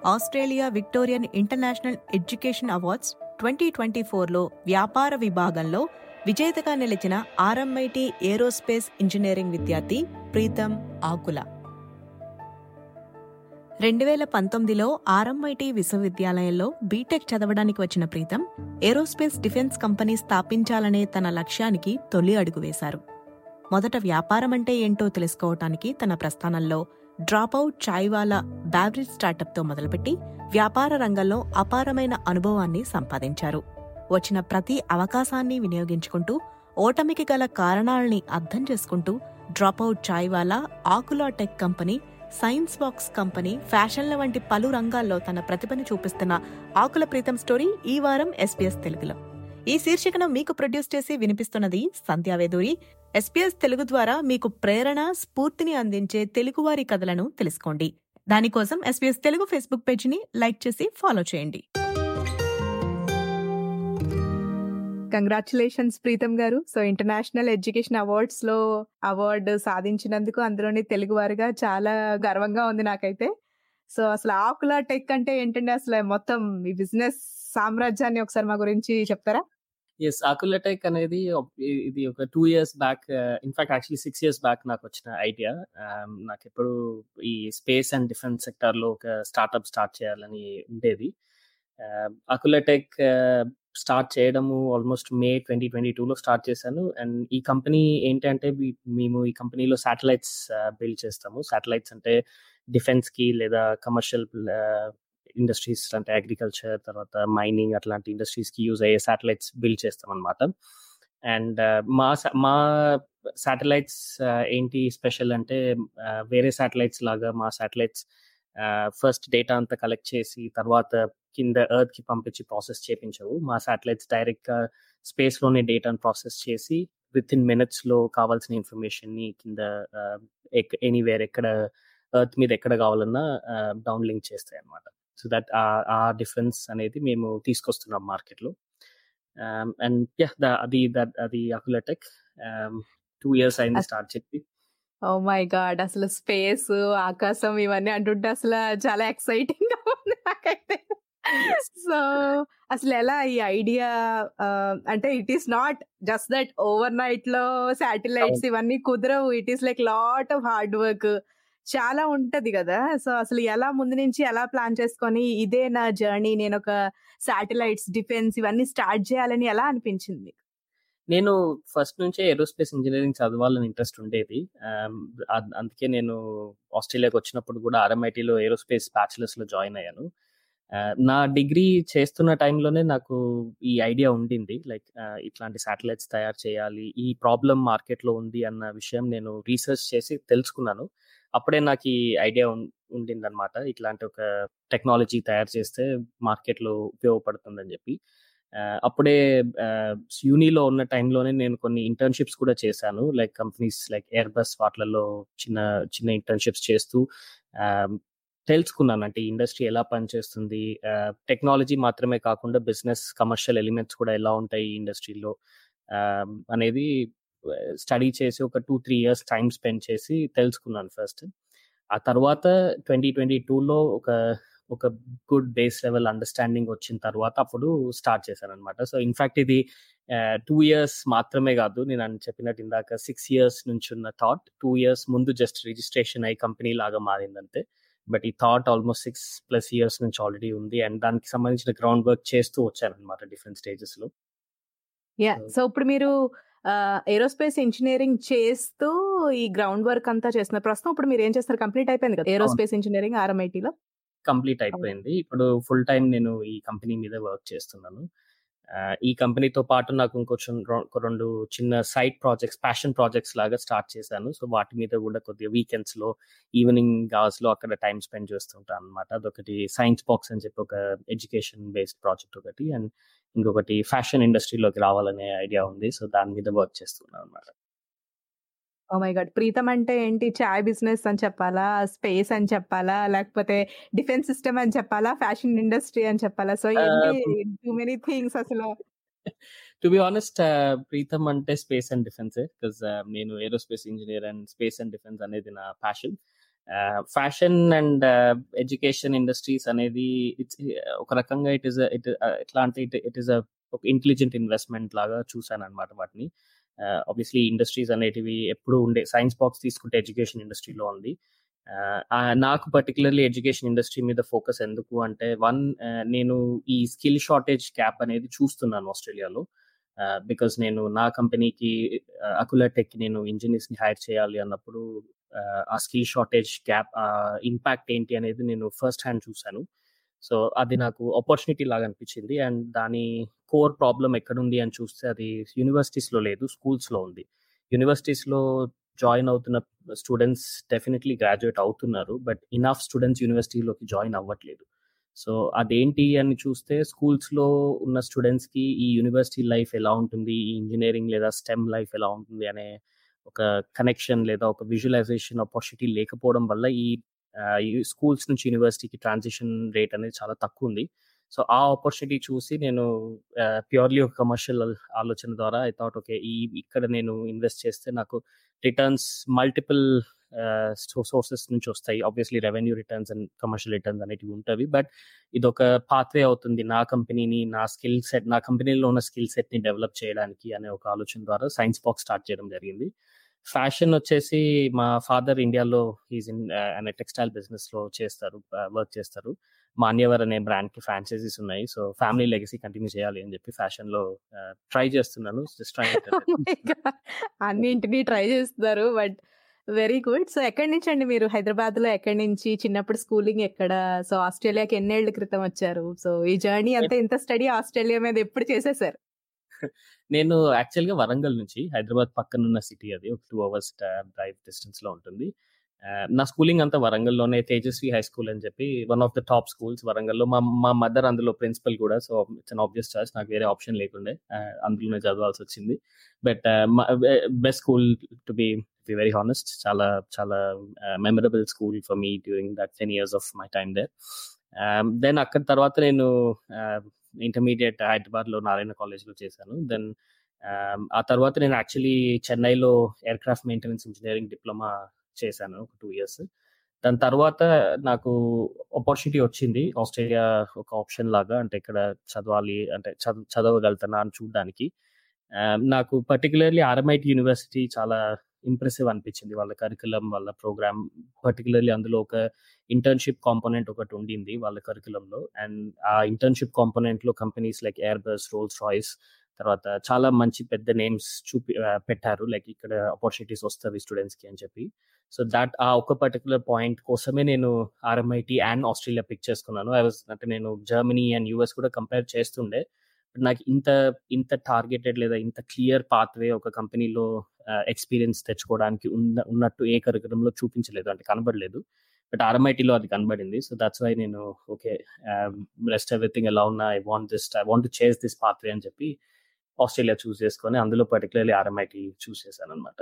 Australia Victorian international education awards twenty twenty ఫోర్లో వ్యాపార విభాగంలో విజేతగా నిలిచిన ఆర్ఎంఐటి ఏరోస్పేస్ ఇంజనీరింగ్ విద్యార్థి ప్రీతం ఆకుల రెండు వేల పంతొమ్మిదిలో ఆర్ఎంఐటి విశ్వవిద్యాలయంలో బీటెక్ చదవడానికి వచ్చిన ప్రీతం ఏరోస్పేస్ డిఫెన్స్ కంపెనీ స్థాపించాలనే తన లక్ష్యానికి తొలి అడుగు వేశారు మొదట వ్యాపారం అంటే ఏంటో తెలుసుకోవటానికి తన ప్రస్థానంలో డ్రాపౌట్ చాయ్వాలా బ్యావరేజ్ స్టార్టప్తో మొదలుపెట్టి వ్యాపార రంగంలో అపారమైన అనుభవాన్ని సంపాదించారు వచ్చిన ప్రతి అవకాశాన్ని వినియోగించుకుంటూ ఓటమికి గల కారణాలని అర్థం చేసుకుంటూ dropout Chaiwala Akula tech company science box company ఫ్యాషన్ల వంటి పలు రంగాల్లో తన ప్రతిభను చూపిస్తున్న ఆకుల ప్రీతం స్టోరీ ఈ వారం ఎస్పీఎస్ తెలుగులో ఈ శీర్షికను మీకు ప్రొడ్యూస్ చేసి వినిపిస్తున్నది సంధ్యావేదూరి ఎస్పీఎస్ తెలుగు ద్వారా మీకు ప్రేరణ స్ఫూర్తిని అందించే తెలుగువారి కథలను తెలుసుకోండి దానికోసం ఎస్పీఎస్ తెలుగు ఫేస్బుక్ పేజీని లైక్ చేసి ఫాలో చేయండి congratulations Preetham garu so international education awards లో అవార్డు సాధించినందుకు అందులోని తెలుగు వారిగా చాలా గర్వంగా ఉంది నాకైతే సో అసలు ఆకుల టెక్ అంటే ఏంటంటే అసలు మొత్తం ఈ బిజినెస్ సామ్రాజ్యాన్ని ఒకసారి మా గురించి చెప్తారా ఎస్ ఆకులటెక్ అనేది ఇది ఒక two years back in fact actually six years back నాకు వచ్చిన ఐడియా నాకు ఎప్పుడు ఈ స్పేస్ అండ్ డిఫెన్స్ సెక్టార్లో ఒక స్టార్ట్అప్ స్టార్ట్ చేయాలని ఉండేది అకులటెక్ స్టార్ట్ చేయడము ఆల్మోస్ట్ మే ట్వంటీ ట్వంటీ టూలో స్టార్ట్ చేశాను అండ్ ఈ కంపెనీ ఏంటంటే మేము ఈ కంపెనీలో శాటిలైట్స్ బిల్డ్ చేస్తాము శాటిలైట్స్ అంటే డిఫెన్స్కి లేదా కమర్షియల్ ఇండస్ట్రీస్ అంటే అగ్రికల్చర్ తర్వాత మైనింగ్ అట్లాంటి ఇండస్ట్రీస్కి యూజ్ అయ్యే శాటిలైట్స్ బిల్డ్ చేస్తాం అనమాట అండ్ మా మా శాటిలైట్స్ ఏంటి స్పెషల్ అంటే వేరే శాటిలైట్స్ లాగా మా శాటిలైట్స్ ఫస్ట్ డేటా అంతా కలెక్ట్ చేసి తర్వాత కింద ఎర్త్ కి పంపించి ప్రాసెస్ చేపించవు మా శాటిలైట్స్ డైరెక్ట్ గా స్పేస్ లోనే డేటాను ప్రాసెస్ చేసి విత్ ఇన్ మినిట్స్ లో కావాల్సిన ఇన్ఫర్మేషన్ ని కింద ఎనీవేర్ ఎక్కడ ఎర్త్ మీద ఎక్కడ కావాలన్నా డౌన్ లింక్ చేస్తాయి అనమాట సో దట్ ఆ డిఫరెన్స్ అనేది మేము తీసుకొస్తున్నాం మార్కెట్ లో అండ్ అది అది అకులటెక్ టూ ఇయర్స్ అయింది స్టార్ట్ చెప్పి ఓ మై గాడ్ అసలు స్పేస్ ఆకాశం ఇవన్నీ అంటుంటే అసలు చాలా ఎక్సైటింగ్ గా ఉంది నాకైతే సో అసలు ఎలా ఈ ఐడియా అంటే it is not just that overnight లో శాటిలైట్స్ ఇవన్నీ కుదరవు it is like lot of hard work చాలా ఉంటది కదా సో అసలు ఎలా ముందు నుంచి ఎలా ప్లాన్ చేసుకొని ఇదే నా జర్నీ నేను ఒక శాటిలైట్స్ డిఫెన్స్ ఇవన్నీ స్టార్ట్ చేయాలని ఎలా అనిపించింది నేను ఫస్ట్ నుంచే ఏరోస్పేస్ ఇంజనీరింగ్ చదవాలని ఇంట్రెస్ట్ ఉండేది అందుకే నేను ఆస్ట్రేలియాకి వచ్చినప్పుడు కూడా ఆర్ఎంఐటీలో ఏరోస్పేస్ బ్యాచిలర్స్ లో జాయిన్ అయ్యాను నా డిగ్రీ చేస్తున్న టైంలోనే నాకు ఈ ఐడియా ఉండింది లైక్ ఇట్లాంటి శాటిలైట్స్ తయారు చేయాలి ఈ ప్రాబ్లం మార్కెట్లో ఉంది అన్న విషయం నేను రీసెర్చ్ చేసి తెలుసుకున్నాను అప్పుడే నాకు ఈ ఐడియా ఉండింది అనమాట ఇట్లాంటి ఒక టెక్నాలజీ తయారు చేస్తే మార్కెట్లో ఉపయోగపడుతుందని చెప్పి అప్పుడే యూనిలో ఉన్న టైంలోనే నేను కొన్ని ఇంటర్న్షిప్స్ కూడా చేశాను like companies like Airbus వాటిలలో చిన్న చిన్న ఇంటర్న్షిప్స్ చేస్తూ తెలుసుకున్నాను అంటే ఇండస్ట్రీ ఎలా పనిచేస్తుంది టెక్నాలజీ మాత్రమే కాకుండా బిజినెస్ కమర్షియల్ ఎలిమెంట్స్ కూడా ఎలా ఉంటాయి ఈ ఇండస్ట్రీలో అనేది స్టడీ చేసి ఒక two three years time spend చేసి తెలుసుకున్నాను ఫస్ట్ ఆ తర్వాత ట్వంటీ ట్వంటీ టూలో ఒక ఒక గుడ్ బేస్ లెవెల్ అండర్స్టాండింగ్ వచ్చిన తర్వాత అప్పుడు స్టార్ట్ చేశాను అనమాట సో ఇన్ఫాక్ట్ ఇది టూ ఇయర్స్ మాత్రమే కాదు నేను చెప్పినట్టు ఇందాక సిక్స్ ఇయర్స్ నుంచి ఉన్న థాట్ టూ ఇయర్స్ ముందు జస్ట్ రిజిస్ట్రేషన్ అయ్యి కంపెనీ లాగా మారిందంతే బట్ ఈ thought almost six plus years నుంచి ఆల్రెడీ ఉంది అండ్ దానికి సంబంధించిన గ్రౌండ్ వర్క్ చేస్తూ వచ్చాను అనమాట డిఫరెంట్ స్టేజెస్ లో యా సో ఇప్పుడు మీరు ఏరోస్పేస్ ఇంజనీరింగ్ చేస్తూ ఈ గ్రౌండ్ వర్క్ అంతా చేస్తున్నారు ప్రస్తుతం ఇప్పుడు మీరు ఏం చేస్తారు కంప్లీట్ అయిపోయింది కదా ఏరోస్పేస్ ఇంజనీరింగ్ ఆర్ఎంఐటీలో కంప్లీట్ అయిపోయింది ఇప్పుడు ఫుల్ టైం నేను ఈ కంపెనీ మీద వర్క్ చేస్తున్నాను ఈ కంపెనీతో పాటు నాకు ఇంకొంచెం రెండు చిన్న సైడ్ ప్రాజెక్ట్స్ ప్యాషన్ ప్రాజెక్ట్స్ లాగా స్టార్ట్ చేశాను సో వాటి మీద కూడా కొద్దిగా వీకెండ్స్ లో ఈవినింగ్ అవర్స్ లో అక్కడ టైం స్పెండ్ చేస్తుంటాను అనమాట అదొకటి సైన్స్ బాక్స్ అని చెప్పి ఒక ఎడ్యుకేషన్ బేస్డ్ ప్రాజెక్ట్ ఒకటి అండ్ ఇంకొకటి ఫ్యాషన్ ఇండస్ట్రీలోకి రావాలనే ఐడియా ఉంది సో దాని మీద వర్క్ చేస్తున్నాను అనమాట ఓ మై గాడ్ ప్రీతం అంటే ఏంటి చాయ్ బిజినెస్ అని చెప్పాలా స్పేస్ అని చెప్పాలా లేకపోతే డిఫెన్స్ సిస్టమ్ అని చెప్పాలా ఫ్యాషన్ ఇండస్ట్రీ అని చెప్పాలా సో ఏంటి టూ మెనీ థింగ్స్ అసలు టు బి ఆనెస్ట్ ప్రీతం అంటే స్పేస్ అండ్ డిఫెన్స్ బికాస్ నేను aerospace engineer and space and defence అనేది నా passion fashion and education industries అనేది ఇట్స్ ఒక రకంగా ఇట్ ఇస్ ఇట్ ఎట్లా అంటే ఇట్ ఇట్ ఇస్ ఒక ఇంటెలిజెంట్ ఇన్వెస్ట్మెంట్ లాగా చూసాను అనమాట వాటిని ఆబ్వియస్లీ ఇండస్ట్రీస్ అనేటివి ఎప్పుడు ఉండే సైన్స్ బాక్స్ తీసుకుంటే ఎడ్యుకేషన్ ఇండస్ట్రీలో ఉంది నాకు పర్టికులర్లీ ఎడ్యుకేషన్ ఇండస్ట్రీ మీద ఫోకస్ ఎందుకు అంటే వన్ నేను ఈ స్కిల్ షార్టేజ్ క్యాప్ అనేది చూస్తున్నాను ఆస్ట్రేలియాలో బికాస్ నేను నా కంపెనీకి అకులా టెక్ నేను ఇంజనీర్స్ ని హైర్ చేయాలి అన్నప్పుడు ఆ స్కిల్ షార్టేజ్ గ్యాప్ ఇంపాక్ట్ ఏంటి అనేది నేను ఫస్ట్ హ్యాండ్ చూశాను సో అది నాకు ఆపర్చునిటీ లాగా అనిపించింది అండ్ దాని కోర్ ప్రాబ్లం ఎక్కడుంది అని చూస్తే అది యూనివర్సిటీస్లో లేదు స్కూల్స్లో ఉంది యూనివర్సిటీస్లో జాయిన్ అవుతున్న స్టూడెంట్స్ డెఫినెట్లీ గ్రాడ్యుయేట్ అవుతున్నారు బట్ ఇనఫ్ స్టూడెంట్స్ యూనివర్సిటీలోకి జాయిన్ అవ్వట్లేదు సో అదేంటి అని చూస్తే స్కూల్స్లో ఉన్న స్టూడెంట్స్కి ఈ యూనివర్సిటీ లైఫ్ ఎలా ఉంటుంది ఈ ఇంజనీరింగ్ లేదా స్టెమ్ లైఫ్ ఎలా ఉంటుంది అనే ఒక కనెక్షన్ లేదా ఒక విజువలైజేషన్ ఆపర్చునిటీ లేకపోవడం వల్ల ఈ స్కూల్స్ నుంచి యూనివర్సిటీకి ట్రాన్సిషన్ రేట్ అనేది చాలా తక్కువ ఉంది సో ఆ ఆపర్చునిటీ చూసి నేను ప్యూర్లీ ఒక కమర్షియల్ ఆలోచన ద్వారా ఐ థాట్ ఓకే ఈ ఇక్కడ నేను ఇన్వెస్ట్ చేస్తే నాకు రిటర్న్స్ మల్టిపుల్ సోర్సెస్ నుంచి వస్తాయి obviously revenue returns and commercial returns అనేటివి ఉంటవి బట్ ఇది ఒక పాత్వే అవుతుంది నా కంపెనీని నా స్కిల్ సెట్ నా కంపెనీలో ఉన్న స్కిల్ సెట్ ని డెవలప్ చేయడానికి అనే ఒక ఆలోచన ద్వారా సైన్స్ బాక్స్ స్టార్ట్ చేయడం జరిగింది ఫ్యాషన్ వచ్చేసి మా ఫాదర్ ఇండియాలో ఈజ్ ఇన్ అనే టెక్స్టైల్ బిజినెస్ లో చేస్తారు వర్క్ చేస్తారు మాన్యవర్ అనే బ్రాండ్ కి ఫ్రాంచైజీస్ ఉన్నాయి సో ఫ్యామిలీ లెగసీ కంటిన్యూ చేయాలి అని చెప్పి ఫ్యాషన్ లో ట్రై చేస్తున్నాను జస్ట్ ట్రై అన్నింటినీ ట్రై చేస్తున్నారు బట్ వెరీ గుడ్ సో ఎక్కడి నుంచి అండి మీరు హైదరాబాద్ లో ఎక్కడి నుంచి చిన్నప్పుడు స్కూలింగ్ ఎక్కడ సో ఆస్ట్రేలియాకి ఎన్నేళ్ల క్రితం వచ్చారు సో ఈ జర్నీ అంతా ఇంత స్టడీ ఆస్ట్రేలియా మీద ఎప్పుడు చేసేసారు నేను యాక్చువల్ గా వరంగల్ నుంచి హైదరాబాద్ పక్కన ఉన్న సిటీ అది ఒక టూ అవర్స్ డ్రైవ్ డిస్టెన్స్ లో ఉంటుంది నా స్కూలింగ్ అంతా వరంగల్లోనే తేజస్వి హై స్కూల్ అని చెప్పి one of the top schools వరంగల్లో మా మా మదర్ అందులో ప్రిన్సిపల్ కూడా so it's an obvious choice నాకు వేరే ఆప్షన్ లేకుండే అందులోనే చదవాల్సి వచ్చింది but best school to be be very honest చాలా చాలా memorable school for me during that ten years of my time there then అక్కడ తర్వాత నేను ఇంటర్మీడియట్ హైదరాబాద్ లో నారాయణ కాలేజ్ లో చేశాను దెన్ ఆ తర్వాత నేను యాక్చువల్లీ చెన్నైలో aircraft maintenance engineering diploma చేశాను ఒక టూ ఇయర్స్ దాని తర్వాత నాకు ఆపర్చునిటీ వచ్చింది ఆస్ట్రేలియా ఒక ఆప్షన్ లాగా అంటే ఇక్కడ చదవాలి అంటే చదువు చదవగలుగుతానా అని చూడడానికి నాకు పర్టికులర్లీ ఆర్ఎంఐటి యూనివర్సిటీ చాలా ఇంప్రెసివ్ అనిపించింది వాళ్ళ కరికులం వాళ్ళ ప్రోగ్రామ్ పర్టికులర్లీ అందులో ఒక ఇంటర్న్షిప్ కాంపోనెంట్ ఒకటి ఉండింది వాళ్ళ కరికులంలో అండ్ ఆ ఇంటర్న్షిప్ కాంపోనెంట్ లో companies like Airbus Rolls Royce తర్వాత చాలా మంచి పెద్ద నేమ్స్ చూపి పెట్టారు లైక్ ఇక్కడ ఆపర్చునిటీస్ వస్తుంది స్టూడెంట్స్ కి అని చెప్పి సో దాట్ ఆ ఒక పర్టికులర్ పాయింట్ కోసమే నేను ఆర్ఎంఐటి అండ్ ఆస్ట్రేలియా పిక్ చేసుకున్నాను ఐ వాజ్ అంటే నేను జర్మనీ అండ్ యూఎస్ కూడా కంపేర్ చేస్తుండే నాకు ఇంత ఇంత టార్గెటెడ్ లేదా ఇంత క్లియర్ పాత్వే ఒక కంపెనీలో ఎక్స్పీరియన్స్ తెచ్చుకోవడానికి ఉన్న ఉన్నట్టు ఏ కరికులంలో చూపించలేదు అంటే కనబడలేదు బట్ ఆర్ఎంఐటీలో అది కనబడింది సో దట్స్ వై నేను ఓకే రెస్ట్ ఎవ్రీథింగ్ ఎలా ఉన్నా I want this I want chase this pathway అని చెప్పి ఆస్ట్రేలియా చూస్ చేసుకొని అందులో పర్టికులర్లీ ఆర్ఎంఐటి చూస్ చేశాను అనమాట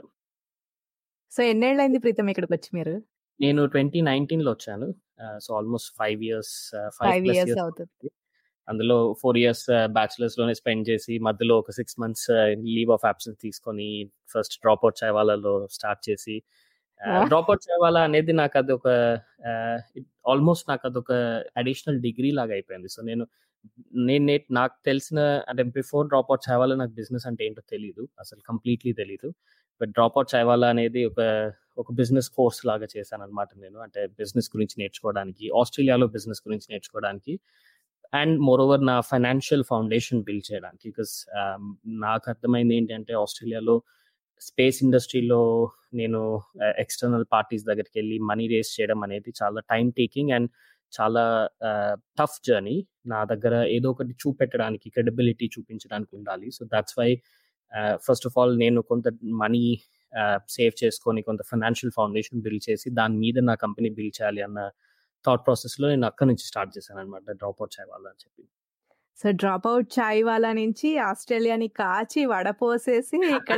సో ఎన్నేళ్ళైంది ప్రీతం ఇక్కడికి వచ్చి మీరు నేను ట్వంటీ నైన్టీన్ లో వచ్చాను so almost five years five years అవుతుంది అందులో ఫోర్ ఇయర్స్ బ్యాచులర్స్ లోనే స్పెండ్ చేసి మధ్యలో ఒక six months leave of absence తీసుకొని ఫస్ట్ డ్రాప్ అవుట్ చాయవాలలో స్టార్ట్ చేసి డ్రాప్ అవుట్ చాయవాలా అనేది నాకు అది ఒక ఆల్మోస్ట్ నాకు అది ఒక అడిషనల్ డిగ్రీ లాగా అయిపోయింది సో నేను నేను నాకు తెలిసిన అంటే బిఫోర్ డ్రాప్ అవుట్ చాయవాలా నాకు బిజినెస్ అంటే ఏంటో తెలియదు అసలు కంప్లీట్లీ తెలియదు బట్ డ్రాప్ అవుట్ చాయవాలా అనేది ఒక ఒక బిజినెస్ కోర్స్ లాగా చేశాను అనమాట నేను అంటే బిజినెస్ గురించి నేర్చుకోవడానికి ఆస్ట్రేలియాలో బిజినెస్ గురించి నేర్చుకోవడానికి అండ్ మోర్ ఓవర్ నా ఫైనాన్షియల్ ఫౌండేషన్ బిల్డ్ చేయడానికి బికాస్ నాకు అర్థమైంది ఏంటంటే ఆస్ట్రేలియాలో స్పేస్ ఇండస్ట్రీలో నేను ఎక్స్టర్నల్ పార్టీస్ దగ్గరికి వెళ్ళి మనీ రేస్ చేయడం అనేది చాలా టైం టేకింగ్ అండ్ చాలా టఫ్ జర్నీ నా దగ్గర ఏదో ఒకటి చూపెట్టడానికి క్రెడిబిలిటీ చూపించడానికి ఉండాలి so that's why first of all నేను కొంత మనీ సేవ్ చేసుకొని కొంత ఫైనాన్షియల్ ఫౌండేషన్ బిల్డ్ చేసి దాని మీద నా కంపెనీ బిల్డ్ చేయాలి అన్న థాట్ ప్రాసెస్ లో నేను అక్కడ నుంచి స్టార్ట్ చేశాను అనమాట డ్రాప్ అవుట్ చాయ్ వాళ్ళ అని చెప్పి సో డ్రాప్ అవుట్ చాయ్ వాళ్ళ నుంచి ఆస్ట్రేలియాని కాచి వడపోసేసి ఇక్కడ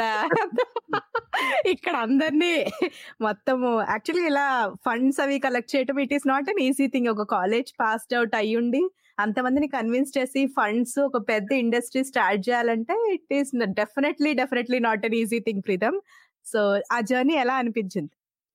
ఇక్కడ అందరినీ మొత్తము యాక్చువల్గా ఇలా ఫండ్స్ అవి కలెక్ట్ చేయటం it is not an easy thing ఒక కాలేజ్ పాస్డ్ అవుట్ అయ్యుండి అంతమందిని కన్విన్స్ చేసి ఫండ్స్ ఒక పెద్ద ఇండస్ట్రీ స్టార్ట్ చేయాలంటే it is definitely definitely not an easy thing Preetham so ఆ జర్నీ ఎలా అనిపించింది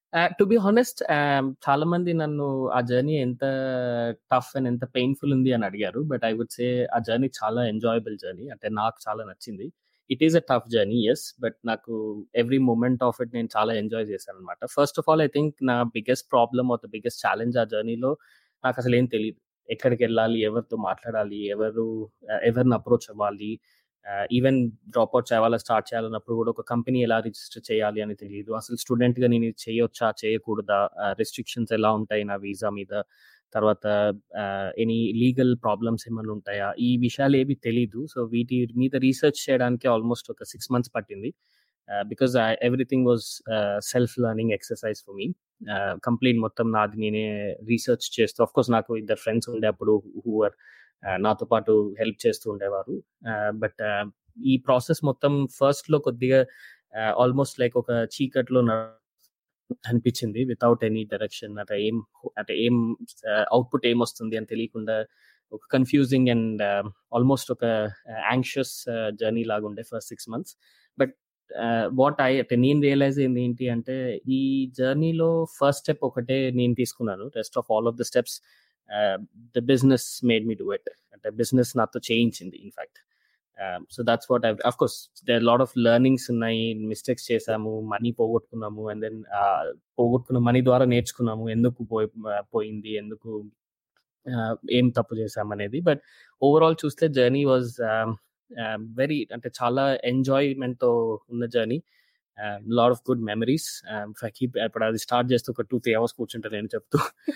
టు బి హానెస్ట్ చాలా మంది నన్ను ఆ జర్నీ ఎంత టఫ్ అండ్ ఎంత పెయిన్ఫుల్ ఉంది అని అడిగారు బట్ ఐ వుడ్ సే ఆ జర్నీ చాలా ఎంజాయబుల్ జర్నీ అంటే నాకు చాలా నచ్చింది it is a tough journey yes but నాకు ఎవ్రీ మూమెంట్ ఆఫ్ ఇట్ నేను చాలా ఎంజాయ్ చేశాను అనమాట first of all I think నా biggest problem of the biggest challenge ఆ జర్నీలో నాకు అసలు ఏం తెలియదు ఎక్కడికి వెళ్ళాలి ఎవరితో మాట్లాడాలి ఎవరు ఎవరిని అప్రోచ్ అవ్వాలి ఈవెన్ డ్రాప్ అవుట్ చేయాలా స్టార్ట్ చేయాలన్నప్పుడు కూడా ఒక కంపెనీ ఎలా రిజిస్టర్ చేయాలి అని తెలియదు అసలు స్టూడెంట్ గా నేను చేయొచ్చా చేయకూడదా రెస్ట్రిక్షన్స్ ఎలా ఉంటాయి నా వీసా మీద తర్వాత ఎనీ లీగల్ ప్రాబ్లమ్స్ ఏమైనా ఉంటాయా ఈ విషయాలు ఏవి తెలీదు సో వీటి మీద రీసెర్చ్ చేయడానికి ఆల్మోస్ట్ ఒక సిక్స్ మంత్స్ పట్టింది because everything was self learning exercise for me complete మొత్తం నాది నేనే రీసెర్చ్ చేస్తూ ఆఫ్ కోర్స్ నాకు ఇద్దరు ఫ్రెండ్స్ ఉండే అప్పుడు హూఆర్ నాతో పాటు హెల్ప్ చేస్తూ ఉండేవారు బట్ ఈ ప్రాసెస్ మొత్తం ఫస్ట్ లో కొద్దిగా ఆల్మోస్ట్ లైక్ ఒక చీకట్లో అనిపించింది వితౌట్ ఎనీ డైరెక్షన్ అంటే ఏం అంటే ఏం అవుట్పుట్ ఏం వస్తుంది అని తెలియకుండా ఒక కన్ఫ్యూజింగ్ అండ్ ఆల్మోస్ట్ ఒక యాంగ్షియస్ జర్నీ లాగా ఉండే first six months but what I అంటే నేను రియలైజ్ అయింది ఏంటి అంటే ఈ జర్నీలో ఫస్ట్ స్టెప్ ఒకటే నేను తీసుకున్నాను rest of all of the steps the business made me do it అంటే బిజినెస్ నాతో చేయించింది in fact so that's what I of course the lot of learnings ఉన్నాయి మిస్టేక్స్ చేసాము మనీ పోగొట్టుకున్నాము అండ్ దెన్ పోగొట్టుకున్న మనీ ద్వారా నేర్చుకున్నాము ఎందుకు పోయి పోయింది ఎందుకు ఏం తప్పు చేసామనేది బట్ ఓవరాల్ చూస్తే జర్నీ వాజ్ వెరీ అంటే చాలా ఎంజాయ్మెంట్ తో ఉన్న journey lot of good memories ఇప్పుడు అది స్టార్ట్ చేస్తూ ఒక టూ త్రీ అవర్స్ కూర్చుంటాను నేను చెప్తూ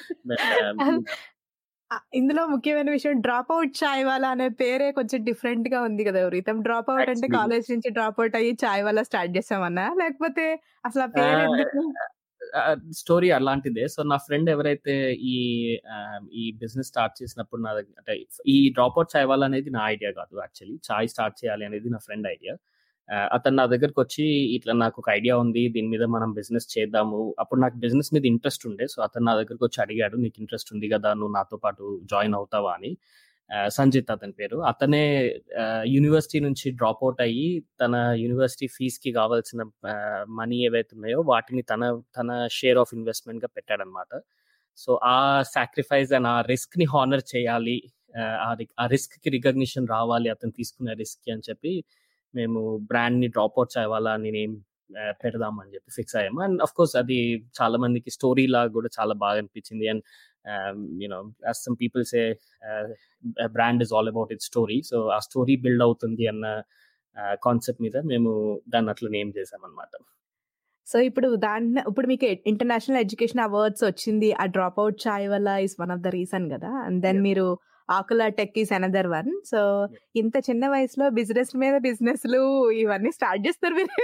ఇందులో ముఖ్యమైన విషయం డ్రాప్ అవుట్ చాయ్ వాలా అనే పేరే కొంచెం డిఫరెంట్ గా ఉంది కదా రీతం డ్రాప్ అవుట్ అంటే కాలేజ్ నుంచి డ్రాప్ అవుట్ అయ్యి చాయ్ వాలా స్టార్ట్ చేసామన్నా లేకపోతే అసలు ఆ పేరు ఎందుకు స్టోరీ అలాంటిదే సో నా ఫ్రెండ్ ఎవరైతే ఈ ఈ బిజినెస్ స్టార్ట్ చేసినప్పుడు నా దగ్గర అంటే ఈ డ్రాప్ అవుట్ చాయ్ వాళ్ళ అనేది నా ఐడియా కాదు యాక్చువల్లీ చాయ్ స్టార్ట్ చేయాలి అనేది నా ఫ్రెండ్ ఐడియా అతను నా దగ్గరకు వచ్చి ఇట్లా నాకు ఒక ఐడియా ఉంది దీని మీద మనం బిజినెస్ చేద్దాము అప్పుడు నాకు బిజినెస్ మీద ఇంట్రెస్ట్ ఉండే సో అతను నా దగ్గరకు వచ్చి అడిగాడు నీకు ఇంట్రెస్ట్ ఉంది కదా నువ్వు నాతో పాటు జాయిన్ అవుతావా అని సంజిత్ అతని పేరు అతనే యూనివర్సిటీ నుంచి డ్రాప్ అవుట్ అయ్యి తన యూనివర్సిటీ ఫీజ్ కి కావాల్సిన మనీ ఏవైతే ఉన్నాయో వాటిని తన తన షేర్ ఆఫ్ ఇన్వెస్ట్మెంట్ గా పెట్టాడనమాట సో ఆ సాక్రిఫైస్ అండ్ ఆ రిస్క్ ని హానర్ చేయాలి ఆ రిస్క్ కి రికగ్నిషన్ రావాలి అతను తీసుకునే రిస్క్ కి అని చెప్పి మేము బ్రాండ్ ని డ్రాప్ అవుట్ చేయాలా నేనేం పెడదాం అని చెప్పి ఫిక్స్ అయ్యాము అండ్ అఫ్ కోర్స్ అది చాలా మందికి స్టోరీ లాగా కూడా చాలా బాగా అనిపించింది and you know as some people say brand is all about it story so ఆ స్టోరీ బిల్డ్ అవుతుంది అన్న కాన్సెప్ట్ మీద మేము దాన్ని అట్లా నేమ్ చేసామన్నమాట సో ఇప్పుడు దాన్ని ఇప్పుడు మీకు ఇంటర్నేషనల్ ఎడ్యుకేషన్ అవార్డ్స్ వచ్చింది ఆ drop out chai wala is one of the reason కదా అండ్ దెన్ మీరు Akula tech is another one so ఇంత చిన్న వయసులో బిజినెస్ మీద బిజినెస్లు ఇవన్నీ స్టార్ట్ చేస్తారు మీరు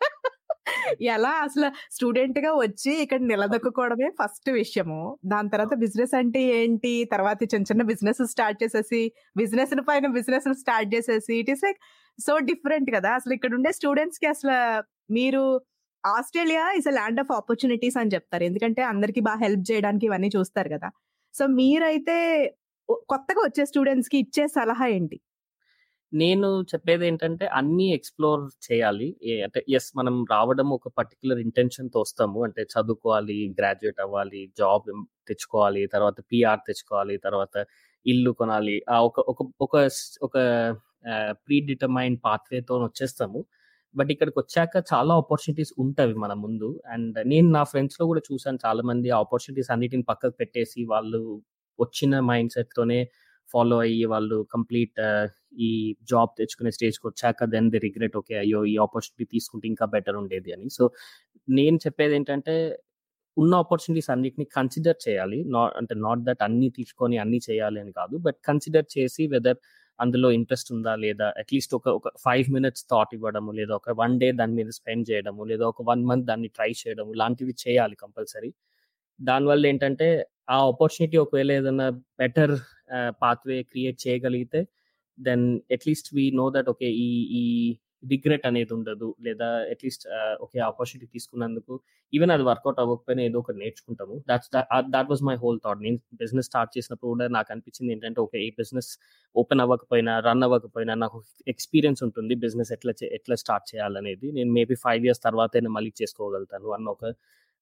ఎలా అసలు స్టూడెంట్ గా వచ్చి ఇక్కడ నిలదొక్కుకోవడమే ఫస్ట్ విషయము దాని తర్వాత బిజినెస్ అంటే ఏంటి తర్వాత చిన్న చిన్న బిజినెస్ స్టార్ట్ చేసేసి బిజినెస్ పైన బిజినెస్ స్టార్ట్ చేసేసి it is like so different కదా అసలు ఇక్కడ ఉండే స్టూడెంట్స్ కి అసలు మీరు Australia is a land of opportunities అని చెప్తారు ఎందుకంటే అందరికి బాగా హెల్ప్ చేయడానికి ఇవన్నీ చూస్తారు కదా సో మీరైతే కొత్తగా వచ్చే స్టూడెంట్స్ కి ఇచ్చే సలహా ఏంటి నేను చెప్పేది ఏంటంటే అన్ని ఎక్స్ప్లోర్ చేయాలి అంటే ఎస్ మనం రావడం ఒక పర్టికులర్ ఇంటెన్షన్ తో వస్తాము అంటే చదువుకోవాలి గ్రాడ్యుయేట్ అవ్వాలి జాబ్ తెచ్చుకోవాలి తర్వాత పిఆర్ తెచ్చుకోవాలి తర్వాత ఇల్లు కొనాలి ఆ ఒక ఒక ఒక ఒక ప్రీ డిటర్మైన్ పాత్వేతో వచ్చేస్తాము బట్ ఇక్కడికి వచ్చాక చాలా ఆపర్చునిటీస్ ఉంటవి మన ముందు అండ్ నేను నా ఫ్రెండ్స్ లో కూడా చూసాను చాలా మంది ఆపర్చునిటీస్ అన్నిటిని పక్కకు పెట్టేసి వాళ్ళు వచ్చిన మైండ్ సెట్ తోనే ఫాలో అయ్యి వాళ్ళు కంప్లీట్ ఈ జాబ్ తెచ్చుకునే స్టేజ్కి వచ్చాక దెన్ ది రిగ్రెట్ ఓకే అయ్యో ఈ ఆపర్చునిటీ తీసుకుంటే ఇంకా బెటర్ ఉండేది అని సో నేను చెప్పేది ఏంటంటే ఉన్న ఆపర్చునిటీస్ అన్నిటిని కన్సిడర్ చేయాలి నాట్ అంటే నాట్ దట్ అన్ని తీసుకొని అన్ని చేయాలి అని కాదు బట్ కన్సిడర్ చేసి వెదర్ అందులో ఇంట్రెస్ట్ ఉందా లేదా అట్లీస్ట్ ఒక ఒక ఫైవ్ మినిట్స్ థాట్ ఇవ్వడము లేదా ఒక వన్ డే దాని మీద స్పెండ్ చేయడము లేదా ఒక వన్ మంత్ దాన్ని ట్రై చేయడము లాంటివి చేయాలి కంపల్సరీ దానివల్ల ఏంటంటే ఆ ఆపర్చునిటీ ఒకవేళ ఏదైనా బెటర్ పాత్వే క్రియేట్ చేయగలిగితే then at least we know that okay ఈ ఈ రిగ్రెట్ అనేది ఉండదు లేదా అట్లీస్ట్ ఓకే ఆపర్చునిటీ తీసుకున్నందుకు ఈవెన్ అది వర్కౌట్ అవ్వకపోయినా ఏదో ఒకటి నేర్చుకుంటాము that's that was my whole thought నేను బిజినెస్ స్టార్ట్ చేసినప్పుడు కూడా నాకు అనిపించింది ఏంటంటే ఓకే ఈ బిజినెస్ ఓపెన్ అవ్వకపోయినా రన్ అవ్వకపోయినా నాకు ఎక్స్పీరియన్స్ ఉంటుంది బిజినెస్ ఎట్లా ఎట్లా స్టార్ట్ చేయాలనేది నేను మేబీ ఫైవ్ ఇయర్స్ తర్వాత మళ్ళీ చేసుకోగలుగుతాను అన్న ఒక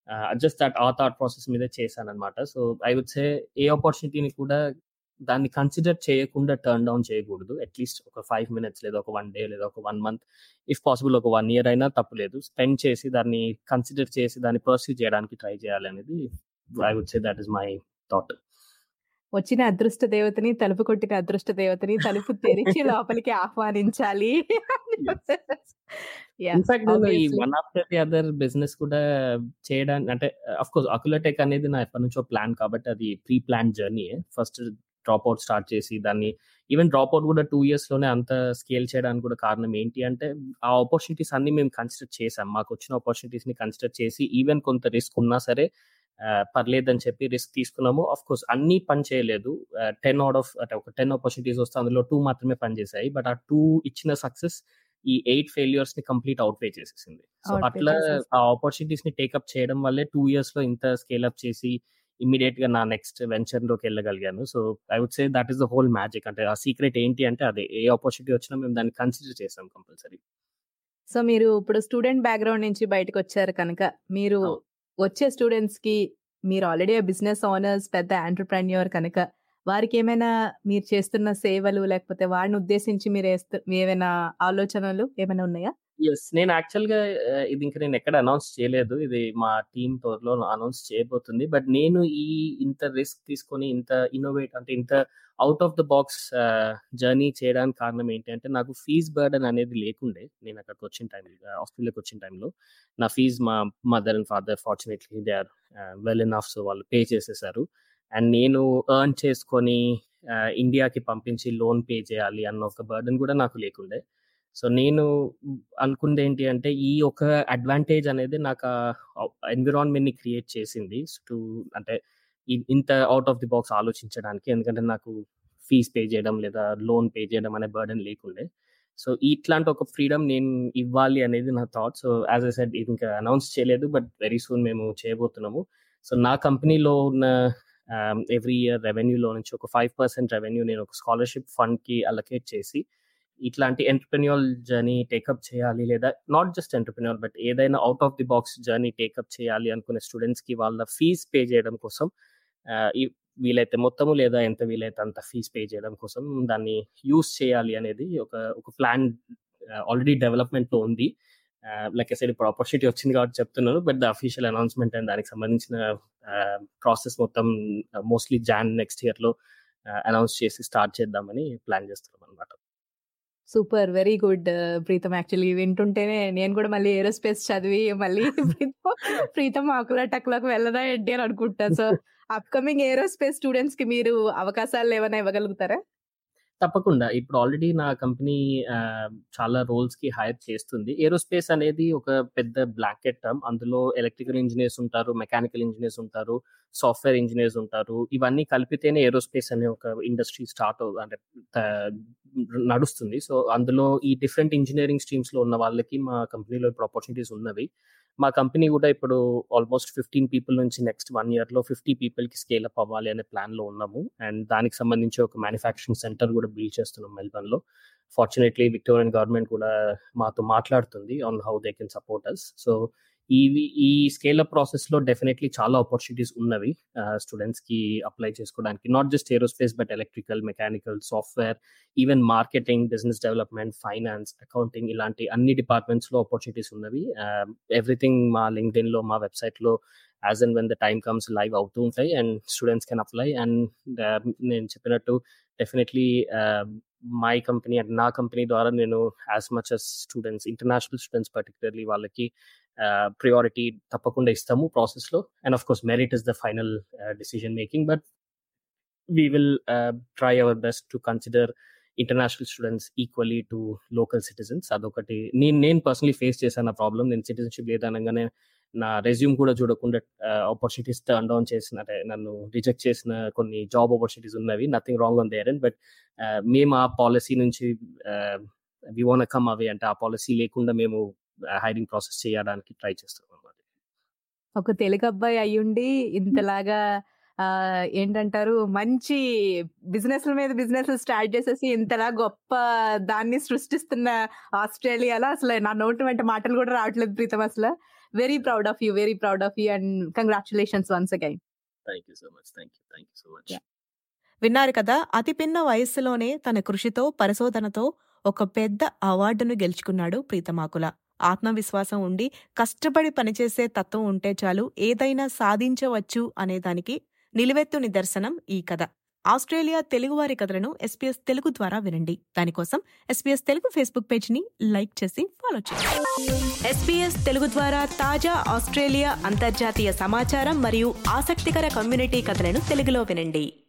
జస్ట్ దట్ ఆ థాట్ ప్రాసెస్ మీద చేశాను అనమాట so I would say a ఆపర్చునిటీని కూడా దాన్ని కన్సిడర్ చేయకుండా టర్న్ డౌన్ చేయకూడదు అట్లీస్ట్ ఒక ఫైవ్ మినిట్స్ లేదా ఒక వన్ డే లేదా ఒక వన్ మంత్ ఇఫ్ పాసిబుల్ ఒక వన్ ఇయర్ అయినా తప్పులేదు స్పెండ్ చేసి దాన్ని కన్సిడర్ చేసి దాన్ని పర్సూ చేయడానికి ట్రై చేయాలి అనేది I would say that is my thought వచ్చిన అదృష్ట దేవతని తలుపు కొట్టిన అదృష్ట దేవతని తలుపు తెరిచి లోపలికి ఆహ్వానించాలి ఇన్ఫాక్ట్ నేను ఈ one after the other business కూడా చేయడానికి అంటే అఫ్ కోర్స్ అకులటెక్ అనేది నా ఎప్పటి నుంచో ప్లాన్ కాబట్టి అది pre plan journey first drop out start చేసి దాన్ని ఈవెన్ డ్రాప్ అవుట్ కూడా టూ ఇయర్స్ లోనే అంత స్కేల్ చేయడానికి కూడా కారణం ఏంటి అంటే ఆ ఆపర్చునిటీస్ అన్ని మేము కన్సిడర్ చేసాం మాకు వచ్చిన ఆపర్చునిటీస్ ని కన్సిడర్ చేసి ఈవెన్ కొంత రిస్క్ ఉన్నా సరే పర్లేదని చెప్పి రిస్క్ తీసుకున్నాము ఆఫ్ కోర్స్ అన్ని పని చేయలేదు టెన్ అవుట్ ఆఫ్ అంటే ఒక టెన్ ఆపర్చునిటీస్ వస్తే అందులో టూ మాత్రమే పనిచేసాయి బట్ ఆ టూ ఇచ్చిన సక్సెస్ ఈ ఎయిట్ ఫెయిల్యూర్స్ ని కంప్లీట్ అవుట్ పే చేసేసింది సో అట్లా ఆ ఆపర్చునిటీస్ ని టేకప్ చేయడం వల్లే టూ ఇయర్స్ లో ఇంత స్కేల్ అప్ చేసి ఇమీడియట్ గా నా నెక్స్ట్ వెంచర్ లోకి వెళ్ళగలిగాను so I would say that is the whole magic అంటే ఆ సీక్రెట్ ఏంటి అంటే అదే ఏ ఆపర్చునిటీ వచ్చినా మేము దాన్ని కన్సిడర్ చేసాం కంపల్సరీ సో మీరు ఇప్పుడు స్టూడెంట్ బ్యాక్గ్రౌండ్ నుంచి బయటకు వచ్చారు కనుక మీరు వచ్చే స్టూడెంట్స్ కి మీరు ఆల్రెడీ బిజినెస్ ఓనర్స్ పెద్ద ఆంటర్ప్రెన్యూర్ కనుక వారికి ఏమైనా మీరు చేస్తున్న సేవలు లేకపోతే వారిని ఉద్దేశించి మీరు ఏమైనా ఆలోచనలు ఏమైనా ఉన్నాయా ఎస్ నేను యాక్చువల్ గా ఇది ఇంకా నేను ఎక్కడ అనౌన్స్ చేయలేదు ఇది మా టీమ్ త్వరలో అనౌన్స్ చేయబోతుంది బట్ నేను ఈ ఇంత రిస్క్ తీసుకొని ఇంత ఇన్నోవేట్ అంటే ఇంత out of the box journey చేయడానికి కారణం ఏంటి అంటే నాకు ఫీజ్ బర్డన్ అనేది లేకుండే నేను అక్కడికి వచ్చిన టైం ఆస్ట్రేలియాకి వచ్చిన టైంలో నా ఫీజ్ మా mother and father fortunately they are well in off so వాళ్ళు పే చేసేసారు అండ్ నేను ఎర్న్ చేసుకొని ఇండియాకి పంపించి లోన్ పే చేయాలి అన్న ఒక బర్డన్ కూడా నాకు లేకుండే సో నేను అనుకుంది ఏంటి అంటే ఈ ఒక అడ్వాంటేజ్ అనేది నాకు ఎన్విరాన్మెంట్ ని క్రియేట్ చేసింది టు అంటే ఇంత అవుట్ ఆఫ్ ది బాక్స్ ఆలోచించడానికి ఎందుకంటే నాకు ఫీజ్ పే చేయడం లేదా లోన్ పే చేయడం అనే బర్డన్ లేకుండే సో ఇట్లాంటి ఒక ఫ్రీడమ్ నేను ఇవ్వాలి అనేది నా thought so as I said ఇది ఇంకా అనౌన్స్ చేయలేదు బట్ వెరీ సూన్ మేము చేయబోతున్నాము సో నా కంపెనీలో ఉన్న ఎవ్రీ ఇయర్ రెవెన్యూలో నుంచి ఒక ఫైవ్ పర్సెంట్ రెవెన్యూ నేను ఒక స్కాలర్షిప్ ఫండ్ కి అలొకేట్ చేసి ఇట్లాంటి ఎంటర్ప్రెన్యూర్ జర్నీ టేకప్ చేయాలి లేదా నాట్ జస్ట్ ఎంటర్ప్రెన్యూర్ బట్ ఏదైనా out of the box journey take up చేయాలి అనుకునే స్టూడెంట్స్ కి వాళ్ళ ఫీజ్ పే చేయడం కోసం వీలైతే మొత్తము లేదా ఎంత వీలైతే అంత ఫీజ్ పే చేయడం కోసం దాన్ని యూస్ చేయాలి అనేది ఒక ఒక ప్లాన్ ఆల్రెడీ డెవలప్మెంట్ లో ఉంది లైక్ సైడ్ ఇప్పుడు ఆపర్చునిటీ వచ్చింది కాబట్టి చెప్తున్నాను but the official announcement and దానికి సంబంధించిన ప్రాసెస్ మొత్తం మోస్ట్లీ జాన్ నెక్స్ట్ ఇయర్ లో అనౌన్స్ చేసి స్టార్ట్ చేద్దామని ప్లాన్ చేస్తున్నాం అనమాట super very good Pritam actually వింటుంటేనే నేను కూడా మళ్ళీ ఏరోస్పేస్ చదివి మళ్ళీ ప్రీతం ఆకుల టక్లోకి వెళ్ళదా ఏంటి అని అనుకుంటా సో అప్కమింగ్ ఏరోస్పేస్ స్టూడెంట్స్ కి మీరు అవకాశాలు ఏమైనా ఇవ్వగలుగుతారా తప్పకుండా ఇప్పుడు ఆల్రెడీ నా కంపెనీ చాలా రోల్స్ కి హైర్ చేస్తుంది ఏరోస్పేస్ అనేది ఒక పెద్ద బ్లాంకెట్ టర్మ్ అందులో ఎలక్ట్రికల్ ఇంజనీర్స్ ఉంటారు మెకానికల్ ఇంజనీర్స్ ఉంటారు సాఫ్ట్వేర్ ఇంజనీర్స్ ఉంటారు ఇవన్నీ కలిపితేనే ఏరోస్పేస్ అనే ఒక ఇండస్ట్రీ స్టార్ట్ అంటే నడుస్తుంది సో అందులో ఈ డిఫరెంట్ ఇంజనీరింగ్ స్ట్రీమ్స్ లో ఉన్న వాళ్ళకి మా కంపెనీలో ఇప్పుడు ఆపర్చునిటీస్ ఉన్నవి మా కంపెనీ కూడా ఇప్పుడు ఆల్మోస్ట్ ఫిఫ్టీన్ పీపుల్ నుంచి నెక్స్ట్ వన్ ఇయర్ లో ఫిఫ్టీ పీపుల్ కి స్కేల్ అప్ అవ్వాలి అనే ప్లాన్ లో ఉన్నాము అండ్ దానికి సంబంధించి ఒక మ్యానుఫ్యాక్చరింగ్ సెంటర్ కూడా బిల్డ్ చేస్తున్నాం మెల్బర్న్ లో ఫార్చునేట్లీ విక్టోరియన్ గవర్నమెంట్ కూడా మాతో మాట్లాడుతుంది on how they can support us so ఈ ఈ స్కేల్ అప్ ప్రాసెస్ లో డెఫినెట్లీ చాలా ఆపర్చునిటీస్ ఉన్నవి స్టూడెంట్స్ కి అప్లై చేసుకోవడానికి not just aerospace but electrical mechanical software even marketing business development finance accounting ఇలాంటి అన్ని డిపార్ట్మెంట్స్ లో ఆపర్చునిటీస్ ఉన్నవి ఎవ్రీథింగ్ మా లింక్డ్ఇన్ లో మా వెబ్సైట్ లో as and when the time comes live అవుతూ ఉంటాయి and students can apply and నేను చెప్పినట్టు డెఫినెట్లీ మై కంపెనీ అండ్ నా కంపెనీ ద్వారా నేను as much as students international students particularly వాళ్ళకి ప్రియారిటీ తప్పకుండా ఇస్తాము ప్రాసెస్ లో and of course merit is the final decision making but we will try our best to consider international students equally to local citizens అదొకటి నేను నేను personally face చేశాను ఆ problem నేను సిటిజన్షిప్ లేదనగానే నా రెజ్యూమ్ కూడా చూడకుండా ఆపర్చునిటీస్ టర్న్ డౌన్ చేసిన అంటే నన్ను రిజెక్ట్ చేసిన కొన్ని జాబ్ ఆపర్చునిటీస్ ఉన్నవి nothing wrong on there and but మేము ఆ పాలసీ నుంచి వి వాన్ కమ్ అవే అంటే ఆ పాలసీ లేకుండా మేము హైరింగ్ ప్రాసెస్ చేయడానికి ట్రై చేస్తున్నాం అనమాట ఒక తెలుగు అబ్బాయి అయ్యుండి ఇంతలాగా ఏంటంటారు మంచి బిజినెస్ మీద బిజినెస్ స్టార్ట్ చేసేసి ఇంతలా గొప్ప దాన్ని సృష్టిస్తున్న ఆస్ట్రేలియాలో అసలు నా నోటి వెంట మాటలు కూడా రావట్లేదు ప్రీతం అసలు very proud of you very proud of you and congratulations once again thank you so much thank you thank you so much Yeah. విన్నారు కదా అతి పిన్న వయస్సులోనే తన కృషితో పరిశోధనతో ఒక పెద్ద అవార్డును గెలుచుకున్నాడు ప్రీతమాకుల ఆత్మవిశ్వాసం ఉండి కష్టపడి పనిచేసే తత్వం ఉంటే చాలు ఏదైనా సాధించవచ్చు అనేదానికి నిలువెత్తు నిదర్శనం ఈ కథ ఆస్ట్రేలియా తెలుగువారి కథలను ఎస్పీఎస్ తెలుగు ద్వారా వినండి దానికోసం ఎస్పీఎస్ తెలుగు ఫేస్బుక్ పేజ్ ని లైక్ చేసి ఫాలో చేయండి ఎస్పీఎస్ తెలుగు ద్వారా తాజా ఆస్ట్రేలియా అంతర్జాతీయ సమాచారం మరియు ఆసక్తికర కమ్యూనిటీ కథలను తెలుగులో వినండి